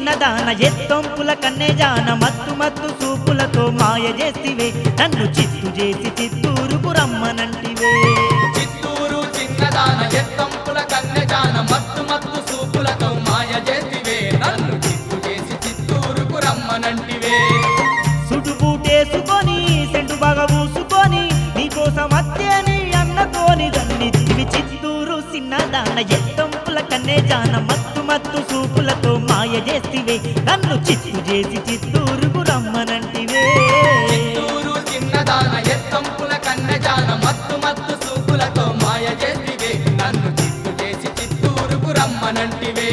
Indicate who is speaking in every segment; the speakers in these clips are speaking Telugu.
Speaker 1: చిన్నదాన ఎత్తొంపుల కన్నె జాన మత్తు మత్తు సూపులతో మాయ చేసివే నన్ను చిత్తు చేసి చిత్తూరుకు రమ్మనంటివే
Speaker 2: చిత్తూరు చిన్నదాన ఎత్తంపుల కన్నెజాన మత్తు మత్తు సూపులతో మాయ చేతివే నన్ను చిత్తు చేసి చిత్తూరుకు రమ్మనంటివే
Speaker 1: సుడుబూటేసుకొని సెంటు బాగా పూసుకొని నీకోసం అత్తేని అన్నతోని దన్నిత్తివి చిత్తూరు చిన్నదాన ఎత్తొంపుల కన్నె జాన మత్తు మత్తు సూపులతో మాయ చేసివే నన్ను చిత్తు చేసి చిత్తూరుకు రమ్మనంటివే
Speaker 2: చిత్తూరు చిన్నదాన ఎత్తంపుల కన్నెజాన మత్తు మత్తు సూపులతో మాయ చేతివే నన్ను చిత్తు చేసి చిత్తూరుకు రమ్మనంటివే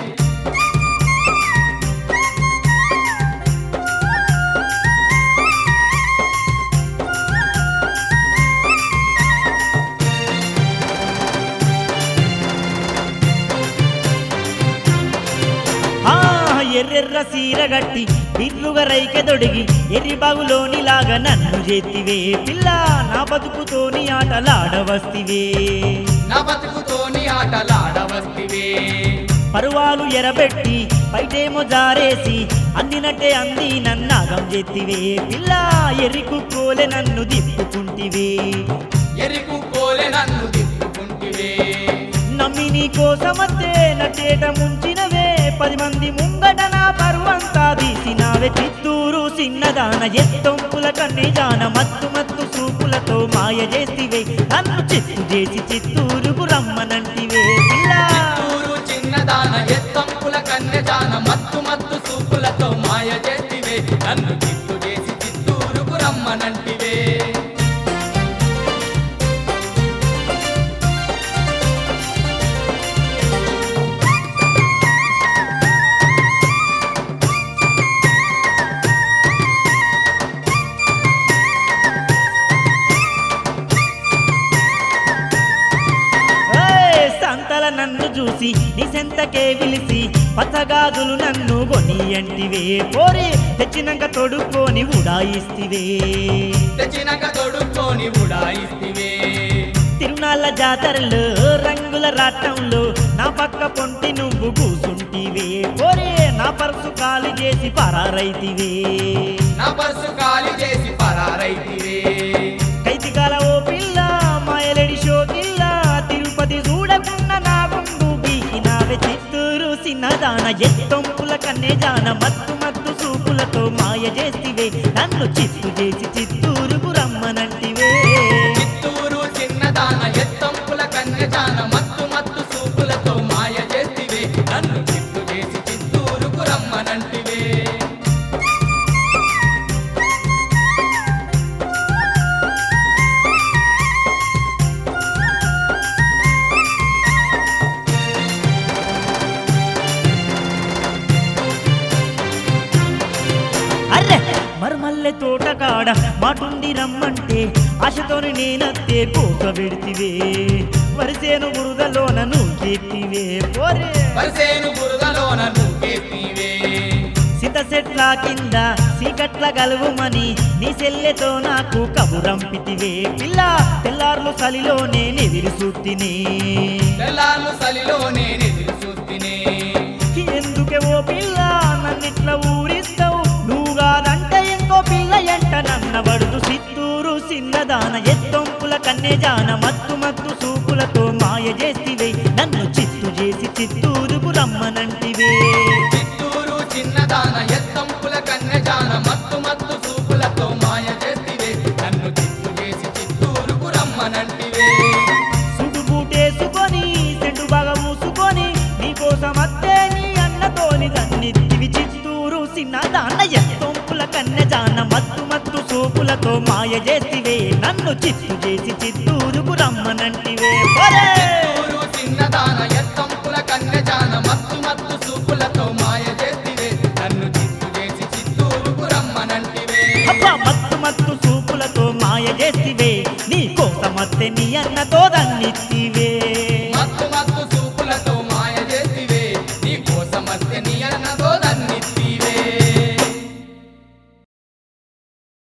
Speaker 1: ఆ ఎర్రెర్ర సీరగట్టి బిర్రుగ రైకె దొడిగి ఎర్రి బాగులోని లాగా నన్ను చేతివే పిల్ల నా బతుకుతోని ఆటలాడవస్తివే
Speaker 2: నా బతుకుతోని ఆటలాడవస్తివే
Speaker 1: పరువాలు ఎరబెట్టి బయటేమో జారేసి అందినట్టే అంది నన్నాగం చేతివే పిల్ల ఎర్రి కుక్కోలే నన్ను దిప్పుకుంటివే
Speaker 2: ఎరికు కోలె నన్ను దిప్పుకుంటివే
Speaker 1: నమ్మి నీ కోసమత్తే నటేట ముంచినవే పది మంది ముంగట నా పరువంతా తీసినావే చిత్తూరు చిన్నదాన ఎత్తొంపుల కన్నే జాన మత్తు మత్తు సూపులతో మాయ చేసివే నన్ను చిత్తు చేసి చిత్తూరుకు రమ్మనంటివే పిల్లా
Speaker 2: చిత్తూరు చిన్నదాన ఎత్తంపుల కన్నెజాన మత్తు మత్తు సూపులతో మాయ చేతివే నన్ను చిత్తు చేసి చిత్తూరుకు రమ్మనంటివే
Speaker 1: ఏయ్, సంతల నన్ను చూసి నీ సెంతకే పిలిచి పచ్చగాజులు నన్ను కొని అంటివే పోరే తెచ్చినాక తొడుక్కొని ఉడాయిస్తివే
Speaker 2: తెచ్చినక తొడుక్కొని ఉడాయిస్తివే
Speaker 1: తిరునాళ్ళ జాతరలో రంగుల రాటంలో నా పక్క పొంటి నువ్వు కూసుంటివే పోరే నా పర్సు ఖాళీ చేసి పరారైతివే
Speaker 2: నా పర్సు ఖాళీ చేసి పరారైతివే
Speaker 1: కైతికాల ఓ పిల్ల మాయలడి షోకిల్ల తిరుపతి చూడకుండా నా ముందు బీకినావే చిత్తూరు చిన్నదాన ఎత్తొంపుల కన్నే జాన మత్తు మత్తు సూపులతో మాయ చేసివే నన్ను చిత్తు చేసి చిత్తూరుకు రమ్మనంటివే
Speaker 2: చిత్తూరు చిన్నదాన ఎత్తంపుల కన్యజాన మత్తు మత్తు సూపులతో మాయ చేతివే నన్ను చిత్తు చేసి చిత్తూరుకు రమ్మనంటివే
Speaker 1: అర్రె మరుమల్లె తోట కాడ మాటుంది రమ్మంటే ఆశతోని నేనత్తే కోక పెడితివే వరిసేను బురదలోన నువ్వెత్తివే పోరే
Speaker 2: వరిసేను బురదలోన నువ్వెత్తివే
Speaker 1: సిత సెట్ల కింద సీకట్ల గలువుమని నీ సెల్లెతో నాకు కబురంపితివే పిల్ల తెల్లార్లు చలిలోనే నెదిరి సూత్తినే
Speaker 2: తెల్లార్లు సలిలో నేనెదురు చూస్తినే
Speaker 1: ఎందుకే ఓ పిల్ల నన్నిట్లా ఊరిస్తావు నువ్వు కాదంటే ఇంకో పిల్ల ఎంట నన్న పడుతు చిత్తూరు చిన్నదాన ఎత్తొంపుల కన్నె జాన మత్తు మత్తు సూపులతో మాయ చేసివే నన్ను చిత్తు చేసి చిత్తూరుకు రమ్మనంటివే
Speaker 2: చిత్తూరు చిన్నదాన ఎత్తంపుల కన్యజాన మత్తు మత్తు సూపులతో మాయ చేతివే నన్ను చిత్తు చేసి చిత్తూరుకు రమ్మనంటివే
Speaker 1: సుడుబూటేసుకొని సెంటు బాగా మూసుకొని నీకోసం అత్తే నీ అన్నతోని దన్నిత్తివి చిత్తూరు చిన్న దాన్న ఎత్తొంపుల కన్నె జాన మత్తు మత్తు సూపులతో మాయ చేసివే నన్ను చిత్తు చేసి చిత్తూరుకు రమ్మనంటివే ఒరే!
Speaker 2: చిత్తూరు చిన్నదాన ఎత్తంపుల కన్యజాన మత్తు మత్తు సూపులతో మాయ చేతివే నన్ను చిత్తు చేసి చిత్తూరుకు రమ్మనంటివే
Speaker 1: అబ్బా మత్తు మత్తు సూపులతో మాయ చేసివే నీ కోసమత్తే నీ అన్నతో దన్నిత్తివే